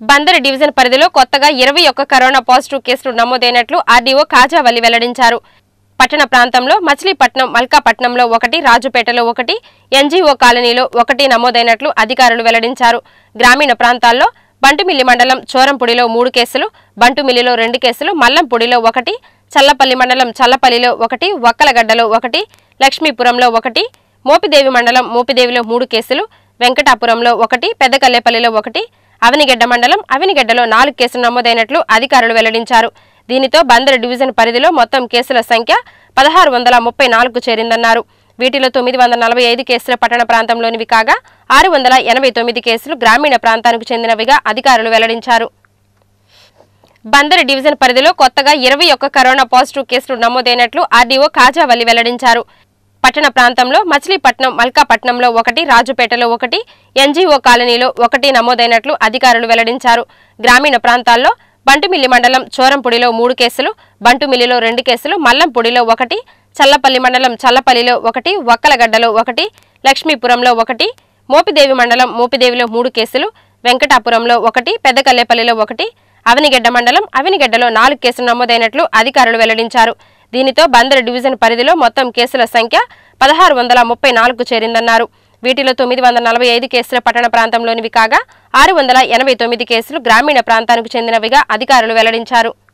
Bandar division పరిధిలో కొత్తగా ఇరవై ఒక్క కరోనా పాజిటివ్ కేసులు నమోదైనట్లు ఆర్డీఓ కాజావల్లి వెల్లడించారు పట్టణ ప్రాంతంలో మచిలీపట్నం మల్కాపట్నంలో ఒకటి రాజుపేటలో ఒకటి ఎన్జీఓ కాలనీలో ఒకటి నమోదైనట్లు అధికారులు వెల్లడించారు గ్రామీణ ప్రాంతాల్లో బంటుమిల్లి మండలం చోరంపూడిలో మూడు కేసులు బంటుమిల్లిలో రెండు కేసులు మల్లంపూడిలో ఒకటి చల్లపల్లి మండలం చల్లపల్లిలో ఒకటి వక్కలగడ్డలో ఒకటి లక్ష్మీపురంలో ఒకటి మోపిదేవి మండలం మోపిదేవిలో మూడు కేసులు వెంకటాపురంలో ఒకటి పెద్దకల్లేపల్లిలో ఒకటి అవనిగడ్డ మండలం అవనిగడ్డలో నాలుగు కేసులు నమోదైనట్లు అధికారులు వెల్లడించారు దీనితో బందర్ డివిజన్ పరిధిలో మొత్తం కేసుల సంఖ్య పదహారు వందల ముప్పై నాలుగు చేరిందన్నారు వీటిలో తొమ్మిది వందల నలభై ఐదు కేసులు పట్టణ ప్రాంతంలోనివి కాగా ఆరు వందల ఎనభై తొమ్మిది కేసులు గ్రామీణ ప్రాంతానికి చెందినవిగా అధికారులు వెల్లడించారు బందర్ డివిజన్ పరిధిలో కొత్తగా ఇరవై ఒక్క కరోనా పాజిటివ్ కేసులు నమోదైనట్లు ఆర్డీఓ కాజావల్లి వెల్లడించారు పట్టణ ప్రాంతంలో మచిలీపట్నం మల్కాపట్నంలో ఒకటి రాజుపేటలో ఒకటి ఎన్జీఓ కాలనీలో ఒకటి నమోదైనట్లు అధికారులు వెల్లడించారు గ్రామీణ ప్రాంతాల్లో బంటుమిల్లి మండలం చోరంపూడిలో మూడు కేసులు బంటుమిల్లిలో రెండు కేసులు మల్లంపూడిలో ఒకటి చల్లపల్లి మండలం చల్లపల్లిలో ఒకటి వక్కలగడ్డలో ఒకటి లక్ష్మీపురంలో ఒకటి మోపిదేవి మండలం మోపిదేవిలో మూడు కేసులు వెంకటాపురంలో ఒకటి పెద్దకల్లేపల్లిలో ఒకటి అవనిగడ్డ మండలం అవనిగడ్డలో నాలుగు కేసులు నమోదైనట్లు అధికారులు వెల్లడించారు దీనితో బందర్ డివిజన్ పరిధిలో మొత్తం కేసుల సంఖ్య పదహారు వందల ముప్పై నాలుగు చేరిందన్నారు వీటిలో తొమ్మిది వందల నలభై ఐదు కేసుల పట్టణ ప్రాంతంలోనివి కాగా ఆరు వందల ఎనభై తొమ్మిది కేసులు గ్రామీణ ప్రాంతానికి చెందినవిగా అధికారులు వెల్లడించారు